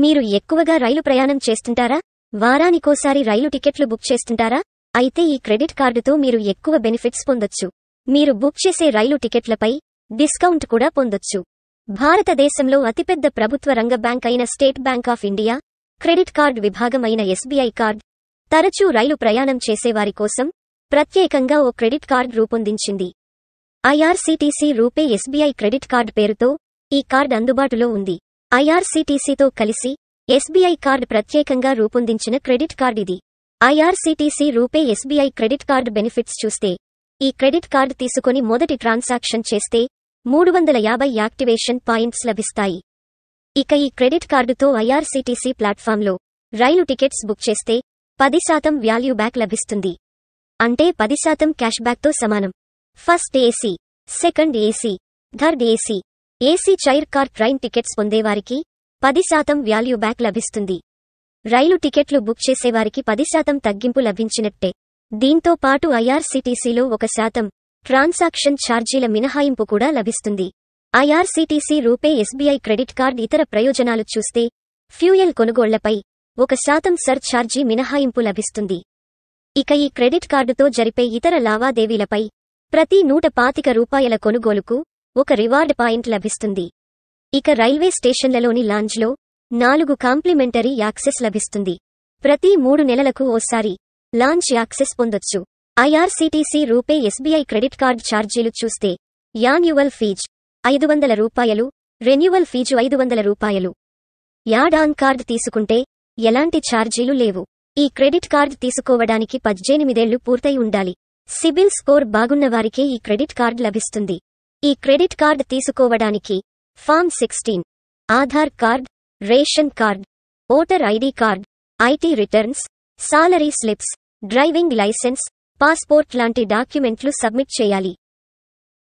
మీరు ఎక్కువగా రైలు ప్రయాణం చేస్తుంటారా వారానికోసారి రైలు టికెట్లు బుక్ చేస్తుంటారా అయితే ఈ క్రెడిట్ కార్డుతో మీరు ఎక్కువ బెనిఫిట్స్ పొందొచ్చు మీరు బుక్ చేసే రైలు టికెట్లపై డిస్కౌంట్ కూడా పొందొచ్చు భారతదేశంలో అతిపెద్ద ప్రభుత్వ రంగ బ్యాంక్ అయిన State Bank of India credit card విభాగం అయిన ఎస్బీఐ కార్డ్ తరచూ రైలు ప్రయాణం చేసేవారి కోసం ప్రత్యేకంగా ఓ క్రెడిట్ కార్డ్ రూపొందించింది IRCTC RuPay SBI credit card పేరుతో ఈ కార్డ్ అందుబాటులో ఉంది ఐఆర్సీటీసీతో కలిసి ఎస్బీఐ కార్డ్ ప్రత్యేకంగా రూపొందించిన క్రెడిట్ కార్డ్ ఇది IRCTC RuPay SBI credit card benefits చూస్తే ఈ క్రెడిట్ కార్డ్ తీసుకొని మొదటి ట్రాన్సాక్షన్ చేస్తే మూడు వందల యాభై యాక్టివేషన్ పాయింట్స్ లభిస్తాయి ఇక ఈ క్రెడిట్ కార్డుతో ఐఆర్సీటీసీ ప్లాట్ఫామ్లో రైలు టికెట్స్ బుక్ చేస్తే పది శాతం వాల్యూ బ్యాక్ లభిస్తుంది అంటే పది శాతం క్యాష్ బ్యాక్తో సమానం first AC second AC third AC AC chair car train tickets పొందేవారికి పది శాతం వాల్యూ బ్యాక్ లభిస్తుంది రైలు టికెట్లు బుక్ చేసేవారికి పది శాతం తగ్గింపు లభించినట్టే దీంతో పాటు ఐఆర్సీటీసీలో ఒక శాతం ట్రాన్సాక్షన్ ఛార్జీల మినహాయింపు కూడా లభిస్తుంది IRCTC RuPay SBI credit card ఇతర ప్రయోజనాలు చూస్తే ఫ్యూయల్ కొనుగోళ్లపై ఒక శాతం సర్ ఛార్జీ మినహాయింపు లభిస్తుంది ఇక ఈ క్రెడిట్ కార్డుతో జరిపే ఇతర లావాదేవీలపై ప్రతి నూట పాతిక రూపాయల కొనుగోలుకు ఒక రివార్డ్ పాయింట్ లభిస్తుంది ఇక రైల్వే స్టేషన్లలోని లాంజ్లో నాలుగు కాంప్లిమెంటరీ యాక్సెస్ లభిస్తుంది ప్రతి మూడు నెలలకు ఓసారి లాంచ్ యాక్సెస్ పొందొచ్చు IRCTC RuPay SBI credit card ఛార్జీలు చూస్తే యాన్యువల్ ఫీజ్ ఐదు వందల రూపాయలు రెన్యువల్ ఫీజు ఐదు వందల రూపాయలు యాడ్ ఆన్ కార్డ్ తీసుకుంటే ఎలాంటి ఛార్జీలు లేవు ఈ క్రెడిట్ కార్డ్ తీసుకోవడానికి పద్దెనిమిదేళ్లు పూర్తయి ఉండాలి సిబిల్ స్కోర్ బాగున్న వారికే ఈ క్రెడిట్ కార్డ్ లభిస్తుంది ఈ క్రెడిట్ కార్డ్ తీసుకోవడానికి form sixteen Aadhaar card ration card voter ID card IT returns salary slips driving licence passport లాంటి డాక్యుమెంట్లు సబ్మిట్ చేయాలి